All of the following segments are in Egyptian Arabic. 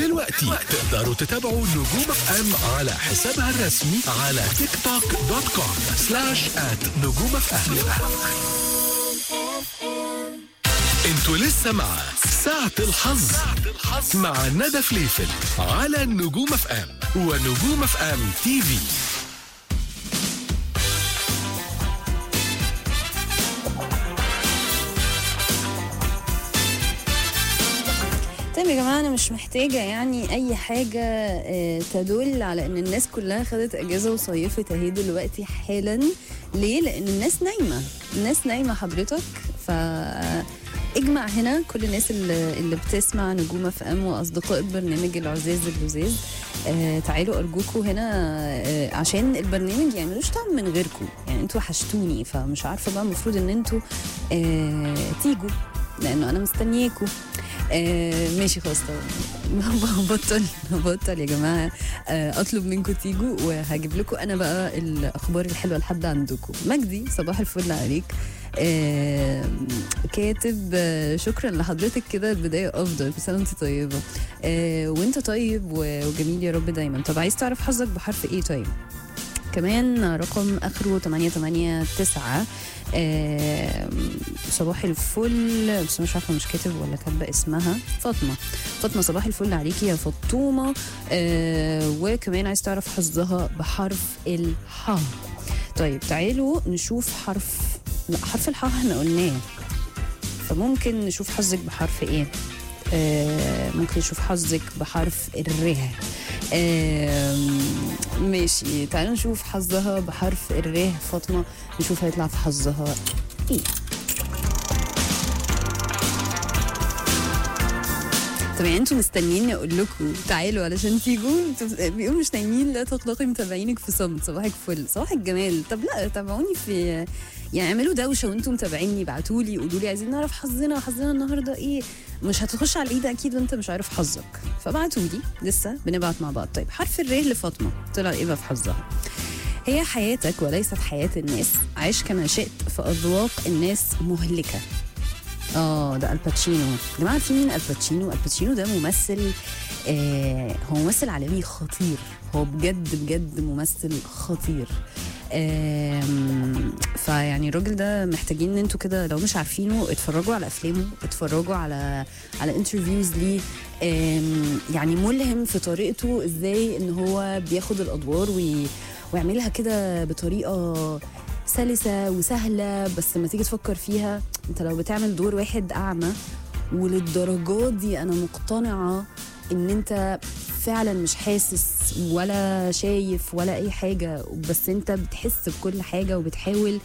دلوقتي تقدروا تتابعوا نجوم اف ام على حسابها الرسمي على تيك توك دوت كوم سلاش ات نجوم اف ام انتوا لسه مع ساعة الحظ مع ندى فليفل على نجوم اف ام ونجوم اف ام تي في طيب يا جماعة أنا مش محتاجة يعني أي حاجة آه، تدل على إن الناس كلها خدت أجازة وصيفت أهي دلوقتي حالا ليه؟ لأن الناس نايمة الناس نايمة حضرتك ف اجمع هنا كل الناس اللي, اللي بتسمع نجوم اف ام واصدقاء البرنامج العزاز اللزاز آه تعالوا ارجوكوا هنا آه عشان البرنامج يعني ملوش طعم من غيركم يعني انتوا وحشتوني فمش عارفه بقى المفروض ان انتوا آه تيجوا لانه انا مستنياكوا آه ماشي خلاص طبعا بطل بطل يا جماعه آه اطلب منكم تيجوا وهجيب لكم انا بقى الاخبار الحلوه لحد عندكم مجدي صباح الفل عليك آه كاتب آه شكرا لحضرتك كده البدايه افضل بس انا انت طيبه آه وانت طيب و- وجميل يا رب دايما طب عايز تعرف حظك بحرف ايه طيب كمان رقم اخره 889 آه صباح الفل بس مش عارفه مش كاتب ولا كاتبه اسمها فاطمه فاطمه صباح الفل عليكي يا فطومه آه وكمان عايز تعرف حظها بحرف الحاء طيب تعالوا نشوف حرف لا حرف الحاء احنا قلناه فممكن نشوف حظك بحرف ايه آه ممكن نشوف حظك بحرف الره آم، ماشي تعالوا نشوف حظها بحرف الره فاطمه نشوف هيطلع في حظها ايه طب يعني انتوا مستنيين اقول لكم تعالوا علشان تيجوا انتوا بيقولوا مش نايمين لا تقلقي متابعينك في صمت صباحك فل صباح الجمال طب لا تابعوني في يعني اعملوا دوشه وانتم متابعيني ابعتوا لي قولوا لي عايزين نعرف حظنا حظنا النهارده ايه مش هتخش على الايد اكيد وانت مش عارف حظك فابعتوا لي لسه بنبعت مع بعض طيب حرف الره لفاطمه طلع ايه بقى في حظها هي حياتك وليست حياه الناس عيش كما شئت فاذواق الناس مهلكه اه ده الباتشينو يا جماعه عارفين مين الباتشينو الباتشينو ده ممثل آه هو ممثل عالمي خطير هو بجد بجد ممثل خطير آم، فيعني الراجل ده محتاجين ان انتوا كده لو مش عارفينه اتفرجوا على افلامه اتفرجوا على على انترفيوز ليه آم، يعني ملهم في طريقته ازاي ان هو بياخد الادوار وي ويعملها كده بطريقه سلسه وسهله بس لما تيجي تفكر فيها انت لو بتعمل دور واحد اعمى وللدرجات دي انا مقتنعه ان انت فعلا مش حاسس ولا شايف ولا اي حاجه بس انت بتحس بكل حاجه وبتحاول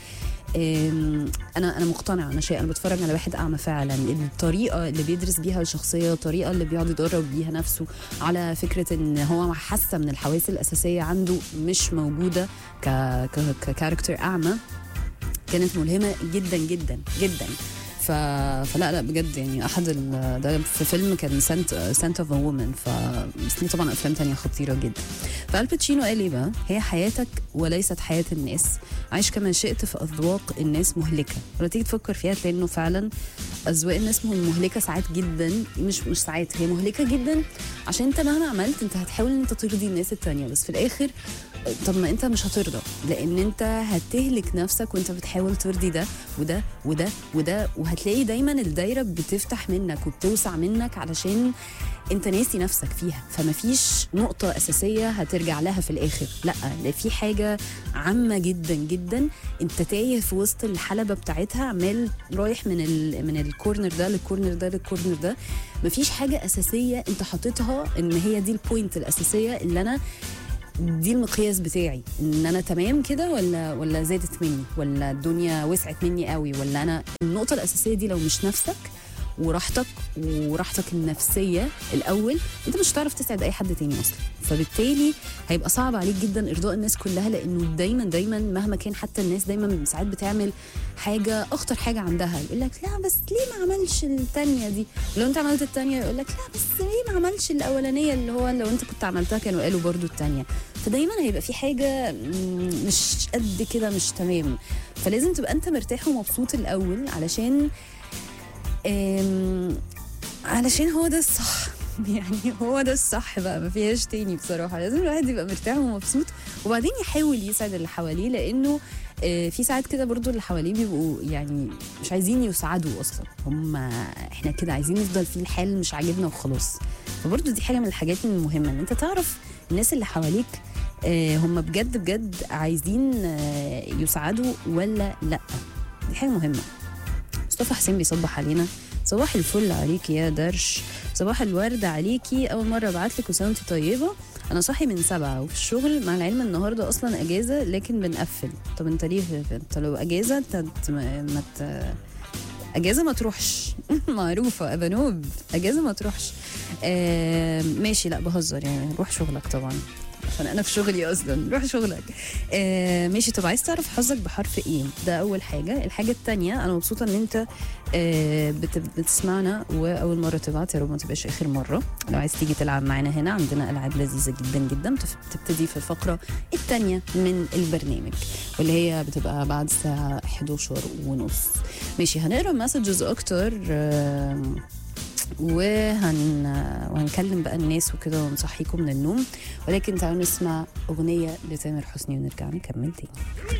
أم، انا انا مقتنعه انا شيء انا بتفرج على واحد اعمى فعلا الطريقه اللي بيدرس بيها الشخصيه الطريقه اللي بيقعد يدرب بيها نفسه على فكره ان هو حاسه من الحواس الاساسيه عنده مش موجوده ك ك ككاركتر اعمى كانت ملهمه جدا جدا جدا ف... فلا لا بجد يعني احد ال... ده في فيلم كان سنت سنت اوف وومن ف بس ليه طبعا افلام تانية خطيره جدا فالباتشينو قال ايه بقى هي حياتك وليست حياه الناس عيش كما شئت في اذواق الناس مهلكه ولما تيجي تفكر فيها تلاقي انه فعلا اذواق الناس مهلكه ساعات جدا مش مش ساعات هي مهلكه جدا عشان انت مهما عملت انت هتحاول ان انت ترضي الناس التانية بس في الاخر طب ما انت مش هترضى لان انت هتهلك نفسك وانت بتحاول ترضي ده وده وده وده وهتلاقي دايما الدايره بتفتح منك وبتوسع منك علشان انت ناسي نفسك فيها فما فيش نقطه اساسيه هترجع لها في الاخر لا ده في حاجه عامه جدا جدا انت تايه في وسط الحلبه بتاعتها عمال رايح من ال من الكورنر ده للكورنر ده للكورنر ده مفيش حاجه اساسيه انت حاططها ان هي دي البوينت الاساسيه اللي انا دي المقياس بتاعي ان انا تمام كده ولا ولا زادت مني ولا الدنيا وسعت مني قوي ولا انا النقطه الاساسيه دي لو مش نفسك وراحتك وراحتك النفسيه الاول انت مش هتعرف تسعد اي حد تاني اصلا فبالتالي هيبقى صعب عليك جدا ارضاء الناس كلها لانه دايما دايما مهما كان حتى الناس دايما ساعات بتعمل حاجه اخطر حاجه عندها يقول لك لا بس ليه ما عملش التانية دي لو انت عملت التانية يقول لك لا بس ليه ما عملش الاولانيه اللي هو لو انت كنت عملتها كانوا قالوا برضو التانية فدايما هيبقى في حاجه مم، مش قد كده مش تمام فلازم تبقى انت مرتاح ومبسوط الاول علشان آم، علشان هو ده الصح يعني هو ده الصح بقى ما فيهاش تاني بصراحه لازم الواحد يبقى مرتاح ومبسوط وبعدين يحاول يسعد اللي حواليه لانه آه، في ساعات كده برضو اللي حواليه بيبقوا يعني مش عايزين يسعدوا اصلا هم احنا كده عايزين نفضل في الحال مش عاجبنا وخلاص فبرضو دي حاجه من الحاجات المهمه ان انت تعرف الناس اللي حواليك آه، هم بجد بجد عايزين آه، يسعدوا ولا لا دي حاجه مهمه مصطفى حسين بيصبح علينا صباح الفل عليكي يا درش صباح الورد عليكي اول مره ابعت لك وسنتي طيبه انا صاحي من سبعة وفي الشغل مع العلم النهارده اصلا اجازه لكن بنقفل طب انت ليه انت لو اجازه انت ت- ما ما ت- اجازه ما تروحش معروفه ابانوب اجازه ما تروحش آه ماشي لا بهزر يعني روح شغلك طبعا عشان انا في شغلي اصلا روح شغلك آه ماشي طب عايز تعرف حظك بحرف ايه ده اول حاجه الحاجه التانية انا مبسوطه ان انت آه بت- بتسمعنا واول مره تبعت يا رب ما تبقاش اخر مره لو عايز تيجي تلعب معانا هنا عندنا العاب لذيذه جدا جدا تف- تبتدي في الفقره الثانيه من البرنامج واللي هي بتبقى بعد الساعه 11 ونص ماشي هنقرا مسجز اكتر آه وهن وهنكلم بقى الناس وكده ونصحيكم من النوم ولكن تعالوا نسمع اغنيه لتامر حسني ونرجع نكمل تاني